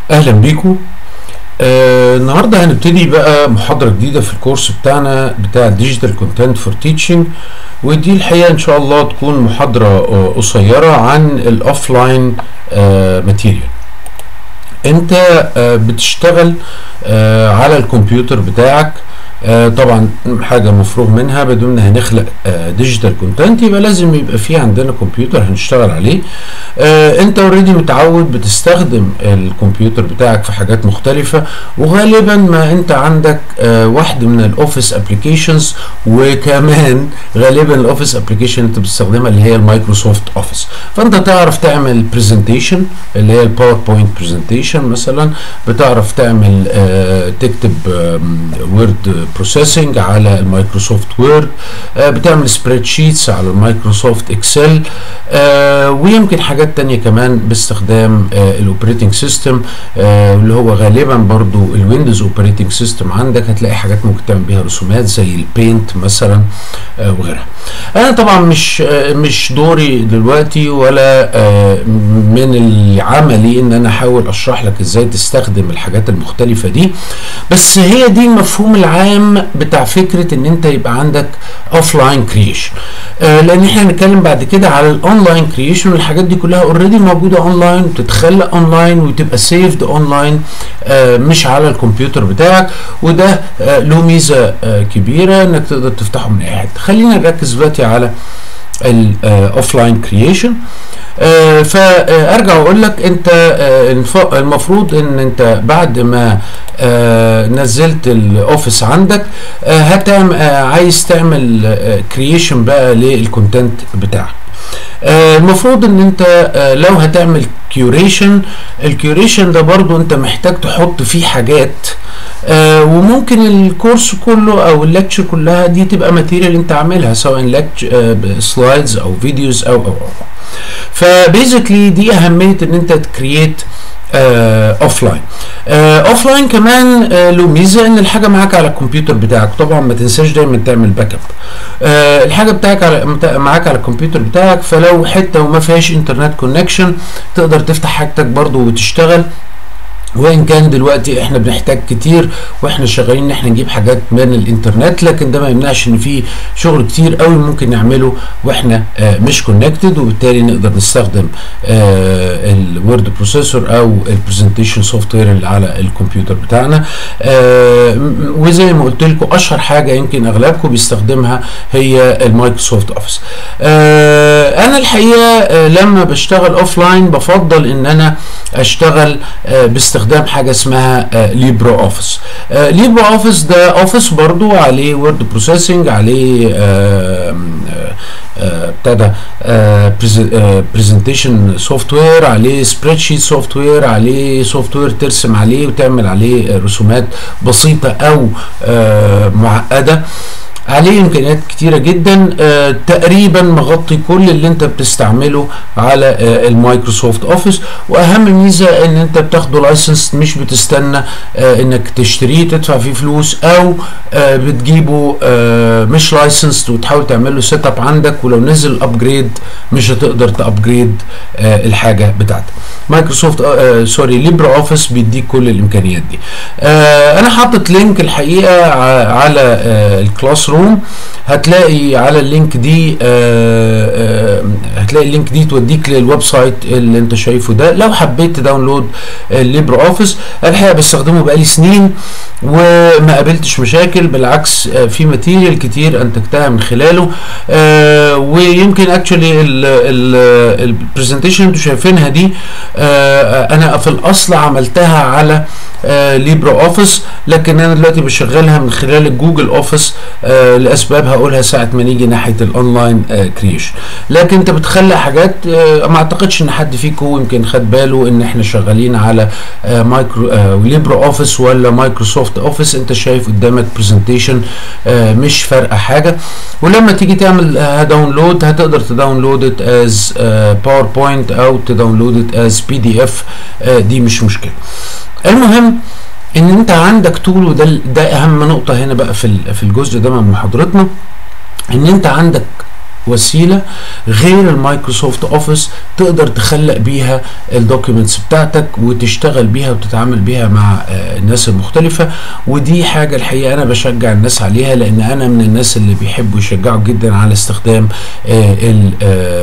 اهلا بيكم آه النهارده هنبتدي بقى محاضره جديده في الكورس بتاعنا بتاع ديجيتال كونتنت فور تيتشنج ودي الحقيقه ان شاء الله تكون محاضره آه قصيره عن الاوفلاين ماتيريال انت آه بتشتغل آه على الكمبيوتر بتاعك آه طبعا حاجة مفروغ منها بدون هنخلق آه ديجيتال كونتنت يبقى لازم يبقى في عندنا كمبيوتر هنشتغل عليه آه انت اوريدي متعود بتستخدم الكمبيوتر بتاعك في حاجات مختلفة وغالبا ما انت عندك آه واحد من الاوفيس ابلكيشنز وكمان غالبا الاوفيس ابلكيشن انت بتستخدمها اللي هي المايكروسوفت اوفيس فانت تعرف تعمل برزنتيشن اللي هي الباوربوينت برزنتيشن مثلا بتعرف تعمل آه تكتب وورد بروسيسنج على المايكروسوفت وورد آه بتعمل سبريد شيتس على المايكروسوفت اكسل آه ويمكن حاجات تانية كمان باستخدام آه الاوبريتنج سيستم اللي هو غالبا برضو الويندوز اوبريتنج سيستم عندك هتلاقي حاجات ممكن تعمل بيها رسومات زي البينت مثلا وغيرها انا طبعا مش مش دوري دلوقتي ولا من العملي ان انا احاول اشرح لك ازاي تستخدم الحاجات المختلفه دي بس هي دي المفهوم العام بتاع فكره ان انت يبقى عندك اوف لاين كريشن لان احنا هنتكلم بعد كده على الاونلاين كريشن والحاجات دي كلها اوريدي موجوده اونلاين بتتخلق اونلاين وتبقى سيفد اونلاين مش على الكمبيوتر بتاعك وده له ميزه كبيره انك تقدر تفتحه من اي حته خلينا نركز دلوقتي على الاوف لاين كريشن فارجع واقول لك انت آه المفروض ان انت بعد ما آه نزلت الاوفيس عندك آه هتعمل عايز تعمل كرييشن بقى للكونتنت بتاعك المفروض ان انت لو هتعمل كيوريشن الكيوريشن ده برضو انت محتاج تحط فيه حاجات آه وممكن الكورس كله او الليكتشر كلها دي تبقى ماتيريال انت عاملها سواء آه سلايدز او فيديوز او او او فبيزيكلي دي اهميه ان انت تكريت اوف لاين اوف لاين كمان آه له ميزه ان الحاجه معاك على الكمبيوتر بتاعك طبعا ما تنساش دايما تعمل باك اب آه الحاجه بتاعك على معاك على الكمبيوتر بتاعك فلو حته وما فيهاش انترنت كونكشن تقدر تفتح حاجتك برضو وتشتغل وان كان دلوقتي احنا بنحتاج كتير واحنا شغالين ان احنا نجيب حاجات من الانترنت لكن ده ما يمنعش ان في شغل كتير قوي ممكن نعمله واحنا آه مش كونكتد وبالتالي نقدر نستخدم آه الوورد بروسيسور او البرزنتيشن سوفت وير اللي على الكمبيوتر بتاعنا آه وزي ما قلت لكم اشهر حاجه يمكن اغلبكم بيستخدمها هي المايكروسوفت اوفيس آه انا الحقيقه لما بشتغل اوف لاين بفضل ان انا اشتغل باستخدام باستخدام حاجه اسمها ليبرو اوفيس ليبرو اوفيس ده اوفيس برضو عليه وورد بروسيسنج عليه ابتدى برزنتيشن سوفت وير عليه سبريد شيت سوفت وير عليه سوفت وير ترسم عليه وتعمل عليه رسومات بسيطه او معقده عليه امكانيات كتيره جدا آه تقريبا مغطي كل اللي انت بتستعمله على آه المايكروسوفت اوفيس واهم ميزه ان انت بتاخده لايسنس مش بتستنى آه انك تشتريه تدفع فيه فلوس او آه بتجيبه آه مش لايسنس وتحاول تعمل له سيت اب عندك ولو نزل ابجريد مش هتقدر تابجريد آه الحاجه بتاعتك مايكروسوفت آه سوري ليبرا اوفيس بيديك كل الامكانيات دي آه انا حاطط لينك الحقيقه على آه الكلاس روم هتلاقي على اللينك دي آآ آآ هتلاقي اللينك دي توديك للويب سايت اللي انت شايفه ده لو حبيت تداونلود الليبر اوفيس الحقيقه بستخدمه بقالي سنين وما قابلتش مشاكل بالعكس في ماتيريال كتير انتجتها من خلاله ويمكن اكشولي البرزنتيشن انتوا شايفينها دي انا في الاصل عملتها على ليبرا اوفيس لكن انا دلوقتي بشغلها من خلال الجوجل اوفيس آه لاسباب هقولها ساعه ما نيجي ناحيه الاونلاين آه كريشن لكن انت بتخلق حاجات آه ما اعتقدش ان حد فيكم يمكن خد باله ان احنا شغالين على آه مايكرو آه ليبرا اوفيس ولا مايكروسوفت اوفيس انت شايف قدامك برزنتيشن آه مش فارقه حاجه ولما تيجي تعمل آه داونلود هتقدر تداونلود از باوربوينت او تداونلود از بي دي اف دي مش مشكله المهم ان انت عندك تول وده ده اهم نقطه هنا بقى في في الجزء ده من محاضرتنا ان انت عندك وسيله غير المايكروسوفت اوفيس تقدر تخلق بيها الدوكيومنتس بتاعتك وتشتغل بيها وتتعامل بيها مع الناس المختلفه ودي حاجه الحقيقه انا بشجع الناس عليها لان انا من الناس اللي بيحبوا يشجعوا جدا على استخدام ال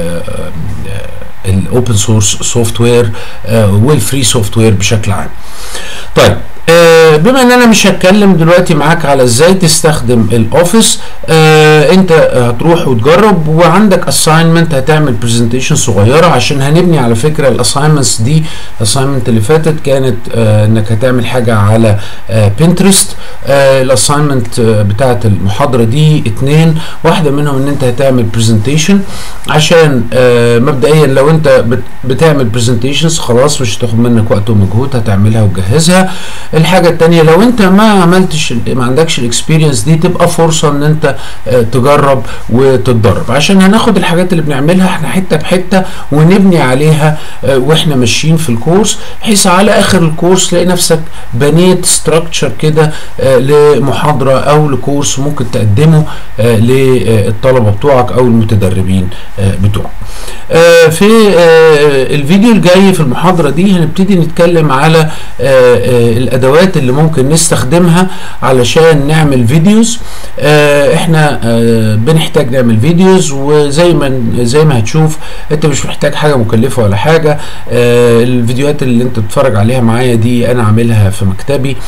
الاوبن سورس سوفت وير والفري سوفت وير بشكل عام طيب آه بما ان انا مش هتكلم دلوقتي معاك على ازاي تستخدم الاوفيس آه انت هتروح وتجرب وعندك اساينمنت هتعمل برزنتيشن صغيره عشان هنبني على فكره الاساينمنتس دي الاساينمنت اللي فاتت كانت آه انك هتعمل حاجه على بنترست الاساينمنت بتاعت المحاضره دي اتنين واحده منهم ان انت هتعمل برزنتيشن عشان مبدئيا لو انت بتعمل برزنتيشنز خلاص مش هتاخد منك وقت ومجهود هتعملها وتجهزها الحاجه التانية لو انت ما عملتش ما عندكش الاكسبيرينس دي تبقى فرصه ان انت تجرب وتتدرب عشان هناخد الحاجات اللي بنعملها احنا حته بحته ونبني عليها واحنا ماشيين في الكورس بحيث على اخر الكورس تلاقي نفسك بنيت ستراكشر كده لمحاضره او لكورس ممكن تقدمه للطلبه بتوعك او المتدربين بتوعك في الفيديو الجاي في المحاضره دي هنبتدي نتكلم على الادوات اللي ممكن نستخدمها علشان نعمل فيديوز احنا بنحتاج نعمل فيديوز وزي ما زي ما هتشوف انت مش محتاج حاجه مكلفه ولا حاجه الفيديوهات اللي انت بتتفرج عليها معايا دي انا عاملها في مكتبي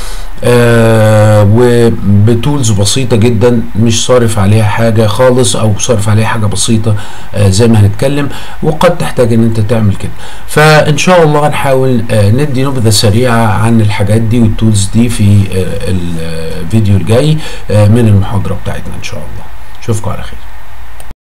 وبتولز بسيطه جدا مش صارف عليها حاجه خالص او صارف عليها حاجه بسيطه زي ما هنتكلم وقد تحتاج ان انت تعمل كده فان شاء الله هنحاول ندي نبذه سريعه عن الحاجات دي والتولز دي في الفيديو الجاي من المحاضره بتاعتنا ان شاء الله اشوفكم على خير